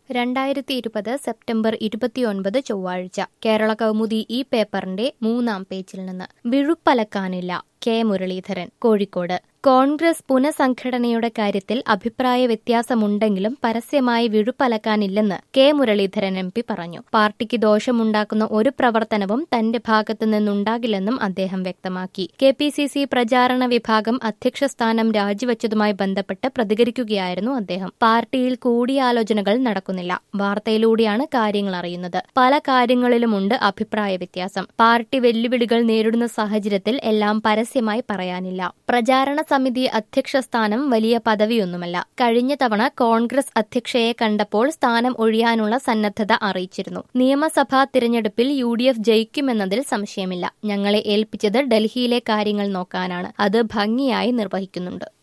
രണ്ടായിരത്തി ഇരുപത് സെപ്റ്റംബർ ഇരുപത്തിയൊൻപത് ചൊവ്വാഴ്ച കേരള കൗമുദി ഈ പേപ്പറിന്റെ മൂന്നാം പേജിൽ നിന്ന് വിഴുപ്പലക്കാനില്ല കെ മുരളീധരൻ കോഴിക്കോട് കോൺഗ്രസ് പുനഃസംഘടനയുടെ കാര്യത്തിൽ അഭിപ്രായ വ്യത്യാസമുണ്ടെങ്കിലും പരസ്യമായി വിഴുപ്പലക്കാനില്ലെന്ന് കെ മുരളീധരൻ എം പി പറഞ്ഞു പാർട്ടിക്ക് ദോഷമുണ്ടാക്കുന്ന ഒരു പ്രവർത്തനവും തന്റെ ഭാഗത്തു നിന്നുണ്ടാകില്ലെന്നും അദ്ദേഹം വ്യക്തമാക്കി കെ പി സി സി പ്രചാരണ വിഭാഗം അധ്യക്ഷ സ്ഥാനം രാജിവച്ചതുമായി ബന്ധപ്പെട്ട് പ്രതികരിക്കുകയായിരുന്നു അദ്ദേഹം പാർട്ടിയിൽ കൂടിയാലോചനകൾ നടക്കുന്നില്ല വാർത്തയിലൂടെയാണ് കാര്യങ്ങൾ അറിയുന്നത് പല കാര്യങ്ങളിലുമുണ്ട് അഭിപ്രായ വ്യത്യാസം പാർട്ടി വെല്ലുവിളികൾ നേരിടുന്ന സാഹചര്യത്തിൽ എല്ലാം പരസ്യമായി പറയാനില്ല പ്രചാരണ സമിതി അധ്യക്ഷ സ്ഥാനം വലിയ പദവിയൊന്നുമല്ല കഴിഞ്ഞ തവണ കോൺഗ്രസ് അധ്യക്ഷയെ കണ്ടപ്പോൾ സ്ഥാനം ഒഴിയാനുള്ള സന്നദ്ധത അറിയിച്ചിരുന്നു നിയമസഭാ തിരഞ്ഞെടുപ്പിൽ യു ഡി എഫ് ജയിക്കുമെന്നതിൽ സംശയമില്ല ഞങ്ങളെ ഏൽപ്പിച്ചത് ഡൽഹിയിലെ കാര്യങ്ങൾ നോക്കാനാണ് അത് ഭംഗിയായി നിർവഹിക്കുന്നുണ്ട്